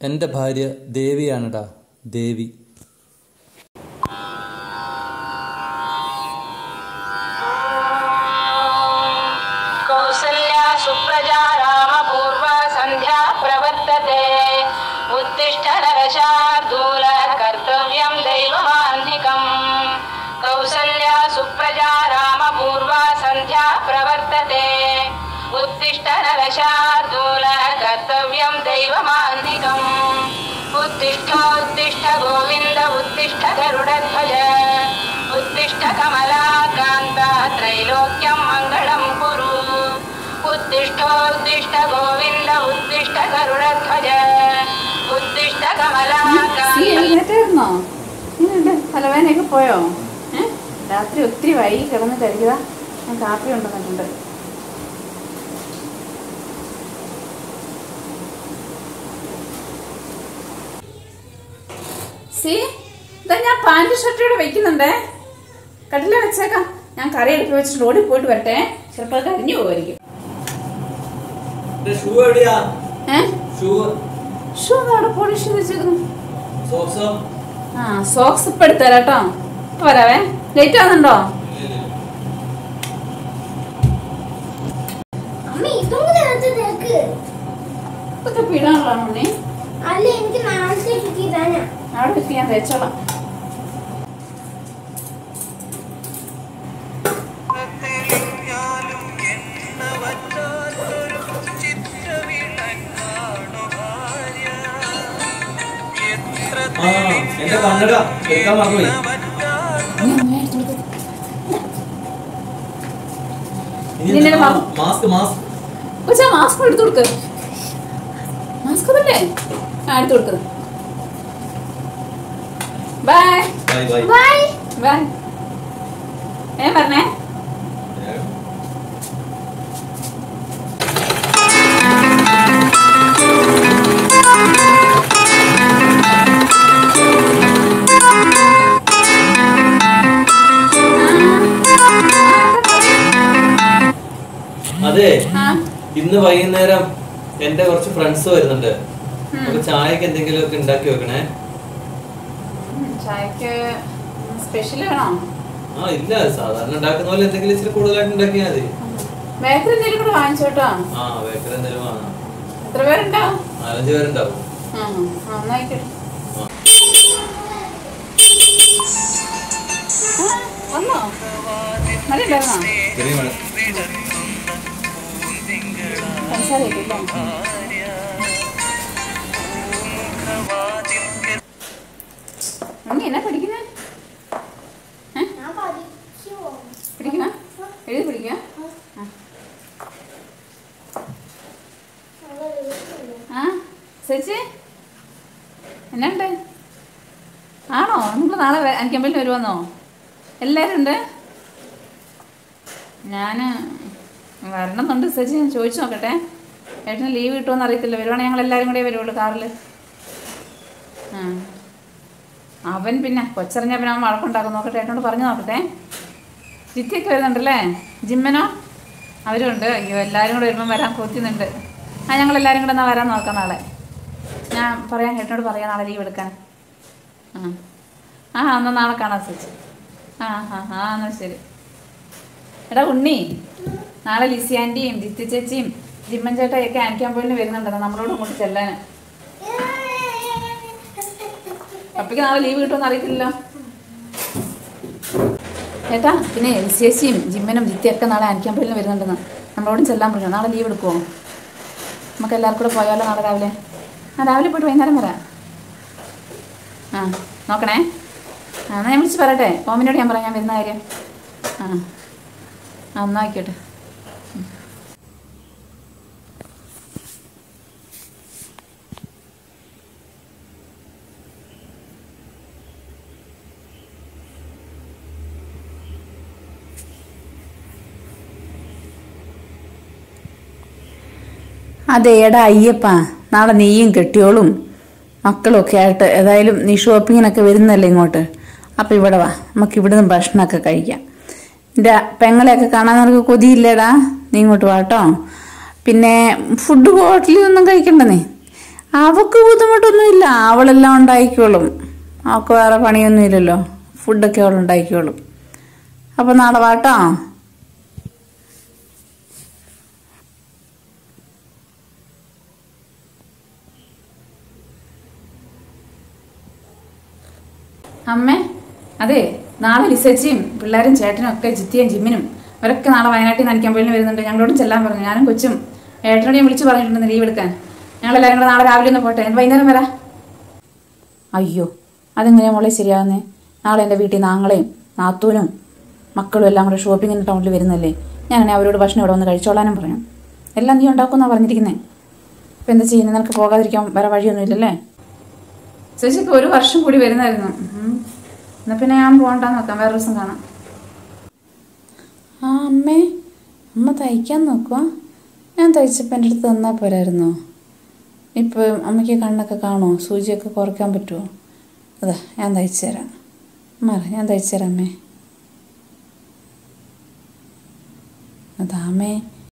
എൻ്റെ ഭാര്യ ദേവിയാണെടാ ദേവി कौसल्या सुप्रजा रामपूर्वा सन्ध्या प्रवर्तते उत्तिष्ठ नरशार्दूल कर्तव्यं दैवमान्धिकम् कौसल्या सुप्रजा रामपूर्वा सन्ध्या प्रवर्तते उत्तिष्ठ नरशार्दूल कर्तव्यं दैवमान्धिकम् उत्तिष्ठोत्तिष्ठ गोविन्द उत्तिष्ठ गरुडध्वज उत्तिष्ठ कमलाकान्ता त्रैलोक्यं मङ्गलं कुरु उत्तिष्ठोत्तिष्ठ गोविन्द उत्तिष्ठ गरुडध्वज उत्तिष्ठ സി कमलाकान्ता എഴുന്നേറ്റായിരുന്നോ എങ്ങനെയുണ്ട് തലവേദനയൊക്കെ പോയോ ഏ രാത്രി ഒത്തിരി വൈകി കിടന്ന് കരുതുക ഞാൻ കാപ്പി കൊണ്ടുവന്നിട്ടുണ്ട് സി ഇതാ ഞാൻ പാൻറ് ഷർട്ട് ഇവിടെ വെക്കുന്നുണ്ടേ കട്ടില വെച്ചേക്കാം ഞാൻ കറി എടുത്ത് വെച്ചിട്ട് ഓടി പോയിട്ട് വരട്ടെ ചിലപ്പോൾ അത് കരിഞ്ഞു പോകുമായിരിക്കും ഷൂ എവിടെയാ ഏ ഷൂ ഷൂ ഒന്ന് അവിടെ പോളിഷ് ചെയ്ത് വെച്ചേക്കുന്നു സോക്സോ ആ സോക്സ് ഇപ്പൊ എടുത്തരാം കേട്ടോ ഇപ്പൊ വരാവേ ലേറ്റ് ആവുന്നുണ്ടോ അമ്മ ഇതൊന്നും നേരത്തെ തിരക്ക് ഇതൊക്കെ പിടാനുള്ള ഉണ്ണി അല്ല എനിക്ക് നാളത്തെ കിട്ടിയതാനാ അവിടെ വെച്ച് ഞാൻ തേച്ചോളാം ആ എന്റെ കണ്ണട എടുക്കാൻ മറന്നുപോയി ഇനി ഇതിന്റെ എന്താ? മറ- മാസ്ക് മാസ്ക് കൊച്ചാ മാസ്ക് എടുത്തു കൊടുക്ക് മാസ്ക് തന്നെ ആ എടുത്തു കൊടുക്ക് bye bye bye bye bye ഏ പറഞ്ഞേ അതെ ആ ഇന്ന് വൈകുന്നേരം എന്റെ കുറച്ച് ഫ്രണ്ട്സ് വരുന്നുണ്ട് ഉം. അപ്പൊ ചായക്ക് എന്തെങ്കിലും ഒക്കെ ഉണ്ടാക്കി വെക്കണേ ഉം, ചായക്ക് സ്പെഷ്യൽ വേണോ ആ ഇല്ല സാധാരണ ഉണ്ടാക്കുന്ന പോലെ എന്തെങ്കിലും ഇച്ചിരി കൂടുതലായിട്ട് ഉണ്ടാക്കിയാൽ മതി ബേക്കറി എന്തെങ്കിലും കൂടെ വാങ്ങിച്ചോട്ടോ ആ ബേക്കറി എന്തെങ്കിലും വാങ്ങാം എത്ര പേരുണ്ടാവും നാലഞ്ച് പേരുണ്ടാവും ആ ആ, എന്നായിക്കോട്ടെ ആ. ആ, വന്നോ മഴ ഉണ്ടായിരുന്നോ ചെറിയ മഴ പഞ്ചസാര ഇട്ടില്ലേ ഉണ്ണി എന്നാ പഠിക്കുന്നേ ഞാൻ പഠിക്കുമോ പിടിക്കണ എഴുതി പിടിക്കുക ആ ചേച്ചി എന്നാണ്ട് ആണോ നിങ്ങൾ നാളെ വ- അനിക്കമ്പലിന് വരുമെന്നോ എല്ലാവരും ഉണ്ട് ഞാൻ വരണമെന്നുണ്ട് ചേച്ചി ഞാൻ ചോദിച്ചു നോക്കട്ടെ ഏട്ടന് ലീവ് കിട്ടുമെന്ന് അറിയത്തില്ല വരുവാണെങ്കിൽ ഞങ്ങൾ എല്ലാവരും കൂടെ വരുള്ളൂ കാറിൽ ആ അവൻ പിന്നെ കൊച്ചറിഞ്ഞാൽ പിന്നെ അവൻ വഴക്കുണ്ടാക്കും നോക്കട്ടെ ഏട്ടനോട് പറഞ്ഞു നോക്കട്ടെ ജിത്തിയൊക്കെ വരുന്നുണ്ടല്ലേ ജിമ്മനോ അവരുണ്ട് അയ്യോ എല്ലാവരും കൂടെ വരുമ്പം വരാൻ കൊത്തുന്നുണ്ട് ആ ഞങ്ങൾ എല്ലാവരും കൂടെ എന്നാൽ വരാൻ നോക്കാം നാളെ ഞാൻ പറയാം ഏട്ടനോട് പറയാം നാളെ ലീവ് എടുക്കാൻ ആ ആ എന്നാൽ നാളെ കാണാം ചേച്ചി ആ ആ ആ എന്നാൽ ശരി എടാ ഉണ്ണി നാളെ ലിസി ആൻറ്റിയും ജിത്തി ചേച്ചിയും ജിമ്മൻ ചേട്ടയൊക്കെ ആനിക്കാൻ പോയിന് വരുന്നുണ്ടെന്ന് നമ്മളോട് അങ്ങോട്ട് ചെല്ലാൻ അപ്പയ്ക്ക് നാളെ ലീവ് കിട്ടുമെന്ന് അറിയത്തില്ലല്ലോ ഏട്ടാ പിന്നെ ചേച്ചിയും ജിമ്മനും ജിത്തിയൊക്കെ നാളെ ആനിക്കാൻ പോയിന് വരുന്നുണ്ടെന്ന് നമ്മളോടും ചെല്ലാൻ പറഞ്ഞു നാളെ ലീവ് എടുക്കുമോ നമുക്ക് എല്ലാവർക്കും കൂടെ പോയാലോ നാളെ രാവിലെ ആ രാവിലെ പോയിട്ട് വൈകുന്നേരം വരാം ആ നോക്കണേ ആ എന്നാൽ ഞാൻ വിളിച്ച് പറയട്ടെ ഓമിനോട് ഞാൻ പറയാം ഞാൻ വരുന്ന കാര്യം ആ ആ എന്നാൽ ആയിക്കോട്ടെ അതെ എടാ അയ്യപ്പ നാളെ നീയും കെട്ടിയോളും മക്കളും ഒക്കെ ആയിട്ട് ഏതായാലും നീ ഷോപ്പിങ്ങിനൊക്കെ വരുന്നല്ലേ ഇങ്ങോട്ട് അപ്പം ഇവിടെ വാ നമുക്ക് ഇവിടുന്ന് ഭക്ഷണമൊക്കെ കഴിക്കാം എൻ്റെ പെങ്ങളെയൊക്കെ കാണാൻ നിനക്ക് കൊതിയില്ലേടാ നീ ഇങ്ങോട്ട് വാട്ടോ പിന്നെ ഫുഡ് ഹോട്ടലിൽ ഒന്നും കഴിക്കണ്ട നീ അവക്ക് ബുദ്ധിമുട്ടൊന്നുമില്ല അവളെല്ലാം ഉണ്ടായിക്കോളും അവൾക്ക് വേറെ പണിയൊന്നും ഇല്ലല്ലോ ഫുഡൊക്കെ അവൾ ഉണ്ടായിക്കോളും അപ്പം നാളെ വാട്ടോ അമ്മേ അതെ നാളെ ലിസച്ചിയും പിള്ളേരും ചേട്ടനും ഒക്കെ ജിത്തിയും ജിമ്മിനും അവരൊക്കെ നാളെ വയനാട്ടിൽ നിന്ന് നനയ്ക്കാൻ പോലും വരുന്നുണ്ട് ഞങ്ങളോടും ചെല്ലാൻ പറഞ്ഞു ഞാനും കൊച്ചും ഏട്ടനോടെയും വിളിച്ച് പറഞ്ഞിട്ടുണ്ട് ലീവ് എടുക്കാൻ ഞങ്ങളെല്ലാവരും കൂടെ നാളെ രാവിലെ ഒന്ന് പോട്ടെ വൈകുന്നേരം വരാം അയ്യോ അതെങ്ങനെയാ മോളെ ശരിയാകുന്നേ നാളെ എൻ്റെ വീട്ടിൽ നിന്ന് ആങ്ങളെയും നാത്തൂനും മക്കളും എല്ലാം കൂടെ ഷോപ്പിങ്ങിന് ടൗണിൽ വരുന്നല്ലേ ഞാനാണെ അവരോട് ഭക്ഷണം ഇവിടെ വന്ന് കഴിച്ചോളാനും പറഞ്ഞു എല്ലാം നീ ഉണ്ടാക്കുമെന്നാണ് പറഞ്ഞിരിക്കുന്നത് ഇപ്പം എന്താ ചെയ്യുന്നത് നിനക്ക് പോകാതിരിക്കാൻ വേറെ വഴിയൊന്നും ഇല്ലല്ലേ ചേച്ചിക്ക് ഒരു വർഷം കൂടി വരുന്നായിരുന്നു ഉം. എന്നാ പിന്നെ ഞാൻ പോകണ്ടെന്ന് നോക്കാം വേറെ ദിവസം കാണാം ആ അമ്മേ അമ്മ തയ്ക്കാൻ നോക്കുക ഞാൻ തയ്ച്ചപ്പോൾ എൻ്റെ അടുത്ത് തന്നാൽ പോരായിരുന്നോ ഇപ്പോൾ അമ്മയ്ക്ക് കണ്ണൊക്കെ കാണുമോ സൂചിയൊക്കെ കുറയ്ക്കാൻ പറ്റുമോ അതാ ഞാൻ തയ്ച്ചു തരാം മാറ ഞാൻ തയ്ച്ചു തരാം അമ്മേ അതാ അമ്മേ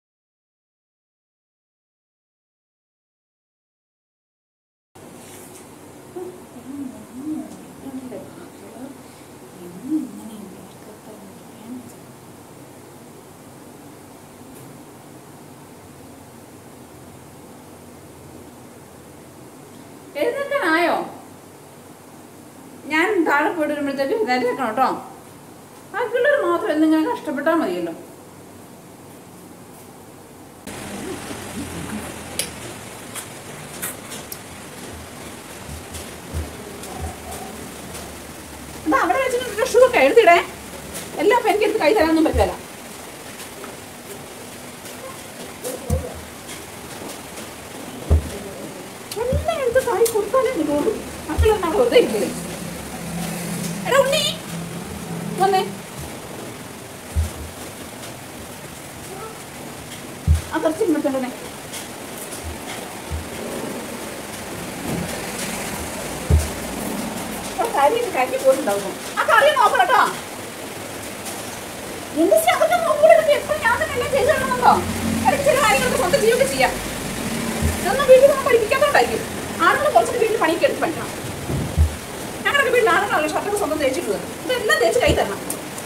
എഴുന്നേക്കാനായോ ഞാൻ താഴെ പോയിട്ട് വരുമ്പോഴത്തേക്ക് എഴുന്നേറ്റേക്കണം കേട്ടോ ബാക്കിയുള്ളവർ മാത്രം എന്തെങ്കിലും കഷ്ടപ്പെട്ടാൽ മതിയല്ലോ അതാ അവിടെ വെച്ചിട്ട് ഷൂ ഒക്കെ എഴുതിടേ എല്ലാം ഇപ്പം എനിക്കെടുത്ത് കൈ തരാനൊന്നും പറ്റില്ല എല്ലാം എടുത്ത് കൈ കൊടുത്താലേ കിട്ടുള്ളൂ മക്കളെന്നാ വെറുതെ ഇരിക്കല് എടാ ഉണ്ണി വന്നേ ആ കുറച്ച് ഇങ്ങോട്ടുണ്ടേ കരിയൊക്കെ കരിഞ്ഞ് പോയിട്ടുണ്ടാവുന്നു ആ കറി നോക്കണം കേട്ടോ എന്ത് അതൊക്കെ നോക്കൂടെ എപ്പോഴും ഞാൻ തന്നെ എല്ലാം ചെയ്തു തരണമെന്നോ ഇടയ്ക്ക് ചില കാര്യങ്ങളൊക്കെ സ്വന്തം ചെയ്യുകയൊക്കെ ചെയ്യാം ഇതൊന്നും വീട്ടിൽ നമ്മൾ പഠിപ്പിക്കാത്തതുകൊണ്ടായിരിക്കും ആണുങ്ങൾ കുറച്ചൊക്കെ വീട്ടിൽ പണിയൊക്കെ എടുത്ത് പഠിക്കണം ഞങ്ങളുടെ വീട്ടിൽ ആണുങ്ങളല്ല ഷർട്ടൊക്കെ സ്വന്തം തേച്ചിട്ടുള്ളത് ഇതെല്ലാം തേച്ച് കൈ തരണം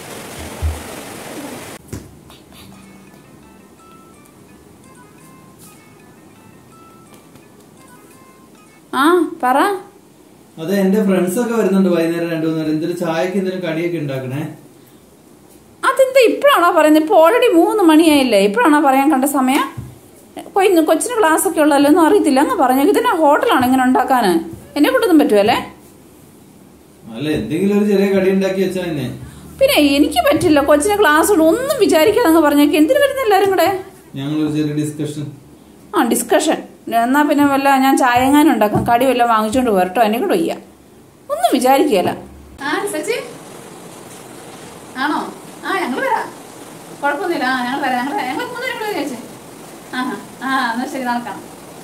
ആ പറ അതെ എന്റെ ഫ്രണ്ട്സ് ഒക്കെ വരുന്നുണ്ട് വൈകുന്നേരം രണ്ടു മൂന്ന് നേരം എന്തൊരു ചായക്ക് എന്തെങ്കിലും കടിയൊക്കെ ഉണ്ടാക്കണേ അതെന്താ ഇപ്പോഴാണോ പറയുന്നത് ഇപ്പോൾ ഓൾറെഡി മൂന്ന് മണിയായില്ലേ ഇപ്പോഴാണോ പറയാൻ കണ്ട സമയം കൊയ് കൊച്ചിന് ക്ലാസ് ഒക്കെ ഉള്ളല്ലോ ഒന്നും അറിയത്തില്ല അങ്ങ് പറഞ്ഞു ഇതിനെ ഹോട്ടലാണോ ഇങ്ങനെ ഉണ്ടാക്കാൻ എന്നെ കൊണ്ടൊന്നും പറ്റുമല്ലേ അല്ല എന്തെങ്കിലും ഒരു ചെറിയ കടി ഉണ്ടാക്കി വെച്ചാ തന്നെ പിന്നെ എനിക്ക് പറ്റില്ല കൊച്ചിന് ക്ലാസ് ഉണ്ട് ഒന്നും വിചാരിക്കാതെ അങ്ങ് പറഞ്ഞേക്ക് എന്തിനു വരുന്ന എല്ലാവരും കൂടെ ഞങ്ങളൊരു ചെറിയ ഡിസ്കഷൻ ആ ഡിസ്കഷൻ എന്നാ പിന്നെ വല്ല ഞാൻ ചായ എങ്ങാനും ഉണ്ടാക്കാം കടി വല്ലതും വാങ്ങിച്ചോണ്ട് വരട്ടോ എന്നെ കൂടെ വയ്യ ഒന്നും വിചാരിക്കുകയല്ല ആ സച്ചി ആണോ ആ ഞങ്ങൾ വരാം കുഴപ്പമൊന്നുമില്ല ആ ഞങ്ങൾ വരാം ഞങ്ങൾ ഞങ്ങൾ മൂന്നുപേരും കൂടെ ചേച്ചി ആ ആ എന്നാ ശരി നാളെ കാണാം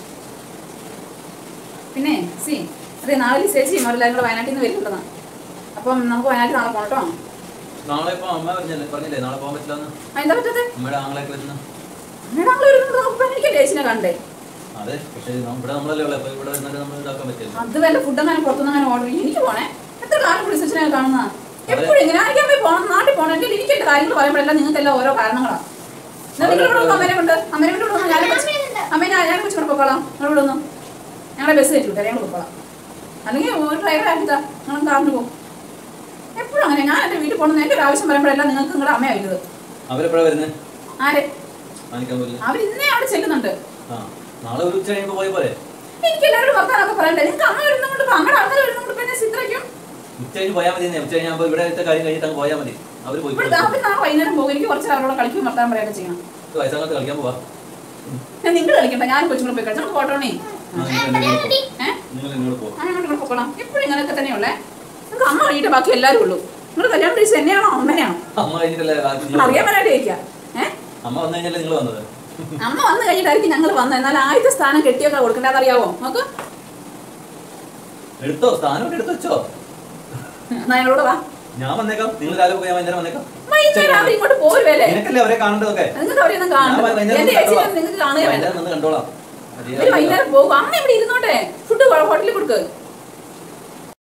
പിന്നെ സി അതെ നാളെ ചേച്ചി അവരെല്ലാവരും കൂടെ വയനാട്ടിൽ നിന്ന് വരുന്നുണ്ടെന്നാ അപ്പം നമുക്ക് വയനാട്ടിൽ നാളെ പോകണം കേട്ടോ നാളെ ഇപ്പൊ അമ്മ പറഞ്ഞല്ലേ പറഞ്ഞില്ലേ നാളെ പോകാൻ പറ്റില്ലെന്ന് ആ എന്താ പറ്റത്തെ അമ്മയുടെ ആങ്ങളൊക്കെ വരുന്ന ഞങ്ങൾ വരുന്നത് നമുക്ക് എനിക്ക് ചേച്ചിനെ കണ്ടേ അതെ പക്ഷെ നം- ഇവിടെ നമ്മളല്ലേ ഉള്ളത് അപ്പൊ ഇവിടെ വരുന്നത് നമ്മൾ ഇതാക്കാൻ പറ്റില്ല അത് വല്ല ഫുഡ് അങ്ങനെ പുറത്തുനിന്ന് അങ്ങനെ ഓർഡർ ചെയ്യും എനിക്ക് പോണേ എത്ര കാലം വിളിച്ചിനെ കാണുന്ന എപ്പോഴും ഇങ്ങനെ ആയിരിക്കാൻ പോയി പോകണം നാട്ടിൽ പോകണം എങ്കിൽ എനിക്ക് എന്റെ കാര്യങ്ങൾ പറയുമ്പോഴെല്ലാം നിങ്ങൾക്കെല്ലാം ഓരോ കാരണങ്ങളാണ് എന്നാ നിങ്ങൾ ഇവിടെ വന്നോ, അമ്മേനെ കൊണ്ട് അമ്മേനെ കൊണ്ട് ഇവിടെ വന്നോ, ഞാൻ അമ്മേനെ ഞാൻ കൊച്ചു കൊണ്ട് പൊക്കോളാം നിങ്ങൾ ഇവിടെ വന്നു ഞങ്ങളെ ബസ് കയറ്റി വിട്ടാൽ ഞങ്ങൾ പൊക്കോളാം അല്ലെങ്കിൽ ഒരു ഡ്രൈവർ ആക്കിത്താ നിങ്ങൾ കാറിന് പോകും എപ്പോഴും അങ്ങനെ ഞാൻ എന്റെ വീട്ടിൽ പോകണമെന്ന് എന്റെ ഒരു ആവശ്യം പറയുമ്പോഴെല്ലാം നിങ്ങൾക്ക് നിങ്ങളുടെ അമ്മയാണ് വരുന്നത് അവരെപ്പോഴാ വരുന്നത് ആരെ കാണിക്കാൻ പോലും അവർ ഇന്നേ അവിടെ ചെല്ലുന്നുണ്ട് ആ നാളെ ഒരു ഉച്ച കഴിയുമ്പോ പോയ പോലെ എനിക്ക് എല്ലാവരും വർത്താനൊക്കെ പറയണ്ടേ നിങ്ങൾക്ക് അമ്മ വരുന്നതുകൊണ്ട് ഇപ്പൊ അമ്മയുടെ ആൾക്കാർ വരുന്നതുകൊണ്ട് പിന്നെ ചിത്രയ്ക്കും ഉച്ച കഴിഞ്ഞ് പോയാൽ മതി ഉച്ച കഴിഞ്ഞാൽ ഇവിടെ അടുത്ത കാര്യം കഴിഞ്ഞിട്ട് അങ്ങ് പോയാൽ മതി അവര് പോയി ഇവിടെ അവർ നാളെ വൈകുന്നേരം പോകും എനിക്ക് കുറച്ച് അവരോട് കളിക്കും വർത്താനം പറയുകയൊക്കെ ചെയ്യണം വയസ്സാകാലത്ത് കളിക്കാൻ പോവാ ഞാൻ നിങ്ങൾ കളിക്കണ്ട ഞാൻ കൊച്ചുകൂടെ പോയി കളിച്ചു നമുക്ക് പോട്ടോണേ ആ, നിങ്ങൾ എന്നോട് പോ. ഏഹ് നിങ്ങൾ എന്നോട് പോ ഞാൻ അങ്ങോട്ട് പോകണം എപ്പോഴും ഇങ്ങനെയൊക്കെ തന്നെയുള്ളേ നിങ്ങൾക്ക് അമ്മ കഴിഞ്ഞിട്ട് ബാക്കി എല്ലാവരും ഉള്ളൂ നിങ്ങൾ കല്യാണം കഴിച്ച് എന്നെയാണോ അമ്മനെയാണോ അമ്മ കഴിഞ്ഞിട്ടല്ലേ ബാക്കി നിങ്ങൾ അറിയാൻ വന്നത്. വേണ്ടി ചോദിക്കാം ഏഹ് അമ്മ വന്നു കഴിഞ്ഞല്ലേ നിങ്ങൾ വന്നത് അമ്മ വന്നു കഴിഞ്ഞിട്ടായിരിക്കും ഞങ്ങൾ വന്നത് എന്നാൽ ആദ്യത്തെ സ്ഥാനം കെട്ടിയൊക്കെ കൊടുക്കേണ്ടത് അറിയാവോ നോക്ക് എടുത്തോ സ്ഥാനം എടുത്ത് വെച്ചോ എന്നാ ഞങ്ങളോട് വാ ഞാൻ വന്നേക്കാം നിങ്ങൾ രാവിലെ പോയാൽ വൈകുന്നേരം വന്നേക്കാം വൈകുന്നേരം അവർ ഇങ്ങോട്ട് പോരുവല്ലേ നിനക്കല്ലേ അവരെ കാണേണ്ടതൊക്കെ നിങ്ങൾക്ക് അവരെയൊന്നും ഞാൻ കാണണ്ട വൈകുന്നേരം എന്റെ വന്ന് ചേച്ചി കണ്ടോളാം. നിങ്ങൾക്ക് കാണുക വേണ്ട വൈകുന്നേരം വന്ന് കണ്ടോളാം ഇവര് വൈകുന്നേരം പോകും അമ്മ ഇവിടെ ഇരുന്നോട്ടെ ഫുഡ് ഹോട്ടലിൽ കൊടുക്ക്